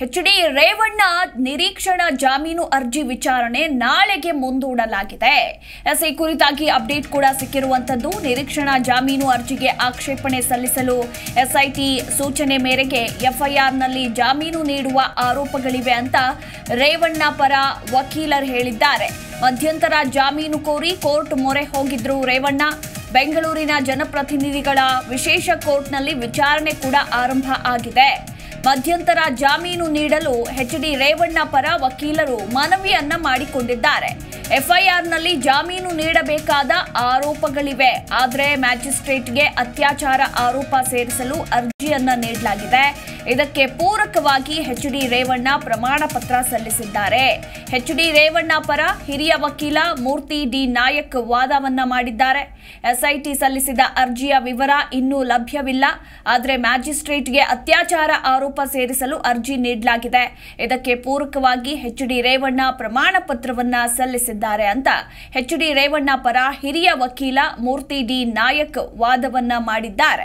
H D Revanna ನಿರೀಕ್ಷಣಾ ಜಾಮೀನು ಅರ್ಜಿ ವಿಚಾರಣೆ ನಾಳೆಗೆ ಮುಂದೂಡಲಾಗಿದೆ ಎಸ್ ಈ ಕುರಿತಾಗಿ ಅಪ್ಡೇಟ್ ಕೂಡ ಸಿಕ್ಕಿರುವಂತದ್ದು ನಿರೀಕ್ಷಣಾ ಜಾಮೀನು ಅರ್ಜಿಗೆ ಆಕ್ಷೇಪಣೆ ಸಲ್ಲಿಸಲು ಎಸ್ಐಟಿ ಸೂಚನೆ ಮೇರೆಗೆ ಎಫ್ಐಆರ್ನಲ್ಲಿ ಜಾಮೀನು ನೀಡುವ ಆರೋಪಗಳಿವೆ ಅಂತ ರೇವಣ್ಣ ಪರ ವಕೀಲರು ಹೇಳಿದ್ದಾರೆ ಮಧ್ಯಂತರ ಜಾಮೀನು ಕೋರಿ ಕೋರ್ಟ್ ಮೊರೆ ಹೋಗಿದ್ರು ರೇವಣ್ಣ ಬೆಂಗಳೂರಿನ ಜನಪ್ರತಿನಿಧಿಗಳ ವಿಶೇಷ ಕೋರ್ಟ್ನಲ್ಲಿ ವಿಚಾರಣೆ ಕೂಡ ಆರಂಭ ಆಗಿದೆ ಮಧ್ಯಂತರ ಜಾಮೀನು ನೀಡಲು ಎಚ್ ಡಿ ರೇವಣ್ಣ ಪರ ವಕೀಲರು ಮನವಿಯನ್ನ ಮಾಡಿಕೊಂಡಿದ್ದಾರೆ ಎಫ್ಐಆರ್ನಲ್ಲಿ ಜಾಮೀನು ನೀಡಬೇಕಾದ ಆರೋಪಗಳಿವೆ ಆದರೆ ಮ್ಯಾಜಿಸ್ಟ್ರೇಟ್ಗೆ ಅತ್ಯಾಚಾರ ಆರೋಪ ಸೇರಿಸಲು ಅರ್ಜಿಯನ್ನ ನೀಡಲಾಗಿದೆ ಇದಕ್ಕೆ ಪೂರಕವಾಗಿ ಎಚ್ ಡಿ ರೇವಣ್ಣ ಪ್ರಮಾಣ ಪತ್ರ ಸಲ್ಲಿಸಿದ್ದಾರೆ ಎಚ್ ಡಿ ರೇವಣ್ಣ ಪರ ಹಿರಿಯ ವಕೀಲ ಮೂರ್ತಿ ಡಿ ನಾಯಕ್ ವಾದವನ್ನ ಮಾಡಿದ್ದಾರೆ ಎಸ್ಐಟಿ ಸಲ್ಲಿಸಿದ ಅರ್ಜಿಯ ವಿವರ ಇನ್ನೂ ಲಭ್ಯವಿಲ್ಲ ಆದರೆ ಮ್ಯಾಜಿಸ್ಟ್ರೇಟ್ಗೆ ಅತ್ಯಾಚಾರ ಆರೋಪ ಸೇರಿಸಲು ಅರ್ಜಿ ನೀಡಲಾಗಿದೆ ಇದಕ್ಕೆ ಪೂರಕವಾಗಿ ಎಚ್ ಡಿ ರೇವಣ್ಣ ಪ್ರಮಾಣ ಪತ್ರವನ್ನ ಸಲ್ಲಿಸಿದ್ದಾರೆ ಅಂತ ಎಚ್ ಡಿ ರೇವಣ್ಣ ಪರ ಹಿರಿಯ ವಕೀಲ ಮೂರ್ತಿ ಡಿ ನಾಯಕ್ ವಾದವನ್ನ ಮಾಡಿದ್ದಾರೆ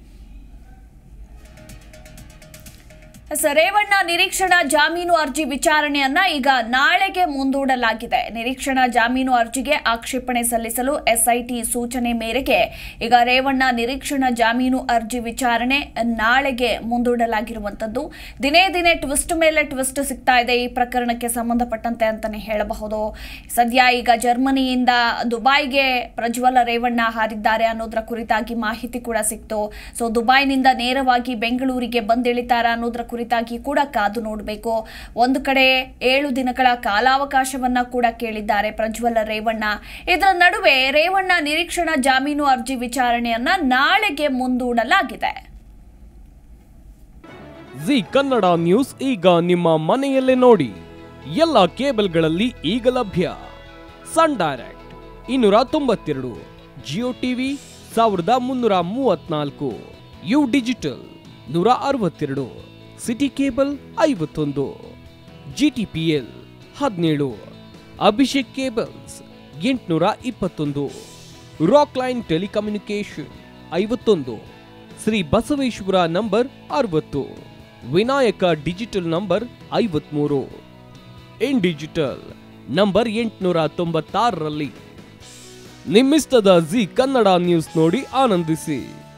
ಎಸ್, ರೇವಣ್ಣ ನಿರೀಕ್ಷಣಾ ಜಾಮೀನು ಅರ್ಜಿ ವಿಚಾರಣೆಯನ್ನ ಈಗ ನಾಳೆಗೆ ಮುಂದೂಡಲಾಗಿದೆ ನಿರೀಕ್ಷಣಾ ಜಾಮೀನು ಅರ್ಜಿಗೆ ಆಕ್ಷೇಪಣೆ ಸಲ್ಲಿಸಲು ಎಸ್ಐಟಿ ಸೂಚನೆ ಮೇರೆಗೆ ಈಗ ರೇವಣ್ಣ ನಿರೀಕ್ಷಣಾ ಜಾಮೀನು ಅರ್ಜಿ ವಿಚಾರಣೆ ನಾಳೆಗೆ ಮುಂದೂಡಲಾಗಿರುವಂತದ್ದು ದಿನೇ ದಿನೇ ಟ್ವಿಸ್ಟ್ ಮೇಲೆ ಟ್ವಿಸ್ಟ್ ಸಿಗ್ತಾ ಇದೆ ಈ ಪ್ರಕರಣಕ್ಕೆ ಸಂಬಂಧಪಟ್ಟಂತೆ ಅಂತಾನೆ ಹೇಳಬಹುದು ಸದ್ಯ ಈಗ ಜರ್ಮನಿಯಿಂದ ದುಬೈಗೆ ಪ್ರಜ್ವಲ ರೇವಣ್ಣ ಹಾರಿದ್ದಾರೆ ಅನ್ನೋದರ ಕುರಿತಾಗಿ ಮಾಹಿತಿ ಕೂಡ ಸಿಕ್ತು ಸೊ ದುಬೈನಿಂದ ನೇರವಾಗಿ ಬೆಂಗಳೂರಿಗೆ ಬಂದಿಳಿತಾರ ಅನ್ನೋದರ ಕುರಿತಾಗಿ ಕೂಡ ಕಾದು ನೋಡಬೇಕು ಒಂದು ಕಡೆ ಏಳು ದಿನಗಳ ಕಾಲಾವಕಾಶವನ್ನ ಕೂಡ ಕೇಳಿದ್ದಾರೆ ಪ್ರಜ್ವಲ ರೇವಣ್ಣ ಇದರ ನಡುವೆ ರೇವಣ್ಣ ನಿರೀಕ್ಷಣಾ ಜಾಮೀನು ಅರ್ಜಿ ವಿಚಾರಣೆಯನ್ನ ನಾಳೆಗೆ ಮುಂದೂಡಲಾಗಿದೆ ಜಿ ಕನ್ನಡ ನ್ಯೂಸ್ ಈಗ ನಿಮ್ಮ ಮನೆಯಲ್ಲೇ ನೋಡಿ ಎಲ್ಲ ಕೇಬಲ್ಗಳಲ್ಲಿ ಈಗ ಲಭ್ಯ ಸನ್ ಡೈರೆಕ್ಟ್ ಇನ್ನೂರ ತೊಂಬತ್ತೆರಡು ಜಿಯೋ ಟಿವಿ ಸಾವಿರದ ಮುನ್ನೂರ ಮೂವತ್ನಾಲ್ಕು ಯು ಡಿಜಿಟಲ್ ನೂರ ಅರವತ್ತೆರಡು ಸಿಟಿ ಕೇಬಲ್ ಐವತ್ತೊಂದು ಜಿಟಿಪಿಎಲ್ ಹದಿನೇಳು ಅಭಿಷೇಕ್ ಕೇಬಲ್ಸ್ ಎಂಟುನೂರ ಇಪ್ಪತ್ತೊಂದು ರಾಕ್ ಲೈನ್ ಟೆಲಿಕಮ್ಯುನಿಕೇಶನ್ ಐವತ್ತೊಂದು ಶ್ರೀ ಬಸವೇಶ್ವರ ನಂಬರ್ ಅರವತ್ತು ವಿನಾಯಕ ಡಿಜಿಟಲ್ ನಂಬರ್ ಐವತ್ಮೂರು ಇನ್ ಡಿಜಿಟಲ್ ನಂಬರ್ ಎಂಟುನೂರ ತೊಂಬತ್ತಾರರಲ್ಲಿ ನಿಮ್ಮಿಸ್ತದ ಜಿ ಕನ್ನಡ ನ್ಯೂಸ್ ನೋಡಿ ಆನಂದಿಸಿ